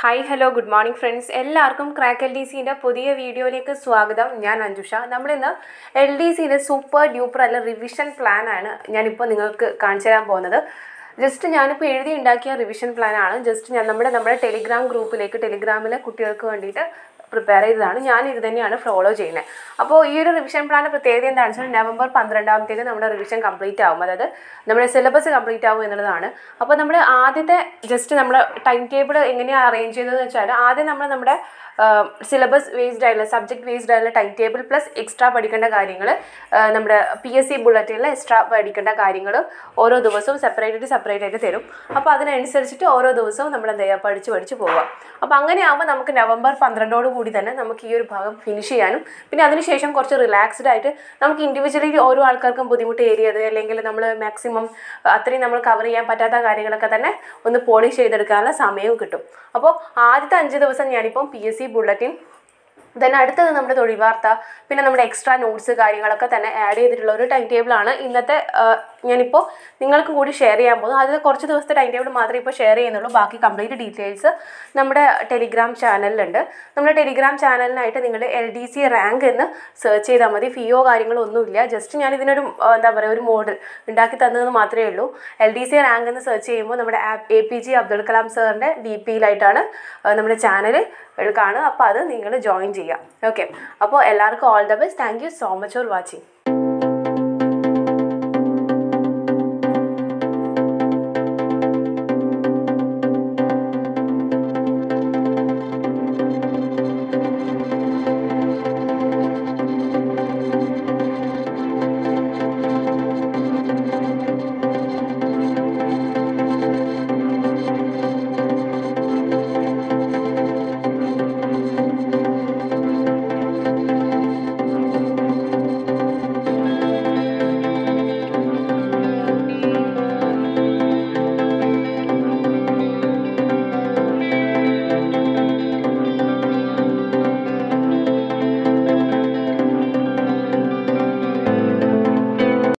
hi hello good morning friends എല്ലാവർക്കും crack L D സിൻ്റെ പുതിയ വീഡിയോയിലേക്ക് സ്വാഗതം ഞാൻ അഞ്ജുഷ നമ്മളിന്ന് എൽ ഡി സിയുടെ സൂപ്പർ ഡ്യൂപ്പർ അല്ല റിവിഷൻ പ്ലാൻ ആണ് ഞാനിപ്പോൾ നിങ്ങൾക്ക് കാണിച്ചു തരാൻ പോകുന്നത് ജസ്റ്റ് ഞാനിപ്പോൾ എഴുതി ഉണ്ടാക്കിയ റിവിഷൻ പ്ലാൻ ആണ് ജസ്റ്റ് ഞാൻ നമ്മുടെ നമ്മുടെ ടെലിഗ്രാം ഗ്രൂപ്പിലേക്ക് ടെലിഗ്രാമിലെ കുട്ടികൾക്ക് വേണ്ടിയിട്ട് പ്രിപ്പയർ ചെയ്തതാണ് ഞാൻ ഇത് തന്നെയാണ് ഫോളോ ചെയ്യുന്നത് അപ്പോൾ ഈ ഒരു റിവിഷൻ പ്ലാൻ്റെ പ്രത്യേകത എന്താണെന്ന് വെച്ചാൽ നവംബർ പന്ത്രണ്ടാമത്തേക്ക് നമ്മുടെ റിവിഷൻ കംപ്ലീറ്റ് ആവും അതായത് നമ്മുടെ സിലബസ് കംപ്ലീറ്റ് ആവും എന്നുള്ളതാണ് അപ്പോൾ നമ്മൾ ആദ്യത്തെ ജസ്റ്റ് നമ്മൾ ടൈം ടേബിൾ എങ്ങനെയാണ് അറേഞ്ച് ചെയ്തതെന്ന് വെച്ചാൽ ആദ്യം നമ്മൾ നമ്മുടെ സിലബസ് വേസ്ഡ് ആയിട്ടുള്ള സബ്ജക്ട് വേസ്ഡ് ആയിട്ടുള്ള ടൈം ടേബിൾ പ്ലസ് എക്സ്ട്രാ പഠിക്കേണ്ട കാര്യങ്ങൾ നമ്മുടെ പി എസ് സി ബുള്ളറ്റിനിൽ എക്സ്ട്രാ പഠിക്കേണ്ട കാര്യങ്ങൾ ഓരോ ദിവസവും സെപ്പറേറ്റ് ആയിട്ട് സെപ്പറേറ്റ് ആയിട്ട് തരും അപ്പോൾ അതിനനുസരിച്ചിട്ട് ഓരോ ദിവസവും നമ്മൾ എന്താ ചെയ്യുക പഠിച്ച് പഠിച്ച് പോവുക അപ്പോൾ അങ്ങനെയാകുമ്പോൾ നമുക്ക് നവംബർ പന്ത്രണ്ടോട് കൂടി തന്നെ നമുക്ക് ഈ ഒരു ഭാഗം ഫിനിഷ് ചെയ്യാനും പിന്നെ അതിനുശേഷം കുറച്ച് റിലാക്സ്ഡ് ആയിട്ട് നമുക്ക് ഇൻഡിവിജ്വലി ഓരോ ആൾക്കാർക്കും ബുദ്ധിമുട്ട് ഏരിയത് അല്ലെങ്കിൽ നമ്മൾ മാക്സിമം അത്രയും നമ്മൾ കവർ ചെയ്യാൻ പറ്റാത്ത കാര്യങ്ങളൊക്കെ തന്നെ ഒന്ന് പോളിഷ് ചെയ്തെടുക്കാനുള്ള സമയവും കിട്ടും അപ്പോൾ ആദ്യത്തെ അഞ്ച് ദിവസം ഞാനിപ്പം P S C bulletin then അടുത്തത് നമ്മുടെ തൊഴിൽ വാർത്ത പിന്നെ നമ്മുടെ എക്സ്ട്രാ നോട്ട്സ് കാര്യങ്ങളൊക്കെ തന്നെ ആഡ് ചെയ്തിട്ടുള്ള ഒരു ടൈം ടേബിളാണ് ഇന്നത്തെ ആ, ഞാനിപ്പോൾ നിങ്ങൾക്കും കൂടി ഷെയർ ചെയ്യാൻ പോകുന്നത് അതിൽ കുറച്ച് ദിവസത്തെ ടൈം ടേബിൾ മാത്രമേ ഇപ്പോൾ ഷെയർ ചെയ്യുന്നുള്ളൂ ബാക്കി കംപ്ലീറ്റ് ഡീറ്റെയിൽസ് നമ്മുടെ ടെലിഗ്രാം ചാനലിലുണ്ട് നമ്മുടെ ടെലിഗ്രാം ചാനലിനായിട്ട് നിങ്ങൾ എൽ ഡി സി റാങ്ക് എന്ന് സെർച്ച് ചെയ്താൽ മതി ഫിയോ കാര്യങ്ങളോ ഒന്നുമില്ല ജസ്റ്റ് ഞാൻ ഇതിനൊരു ആ, എന്താ പറയുക ഒരു മോഡൽ ഉണ്ടാക്കി തന്നതെന്ന് മാത്രമേ ഉള്ളൂ എൽ ഡി സി റാങ്ക് എന്ന് സെർച്ച് ചെയ്യുമ്പോൾ നമ്മുടെ A P J Abdul Kalam സാറിൻ്റെ ഡി പിയിലായിട്ടാണ് നമ്മുടെ ചാനൽ കാണുക അപ്പോൾ അത് നിങ്ങൾ ജോയിൻ ചെയ്യാം ഓക്കെ അപ്പോൾ എല്ലാവർക്കും all the best thank you so much for watching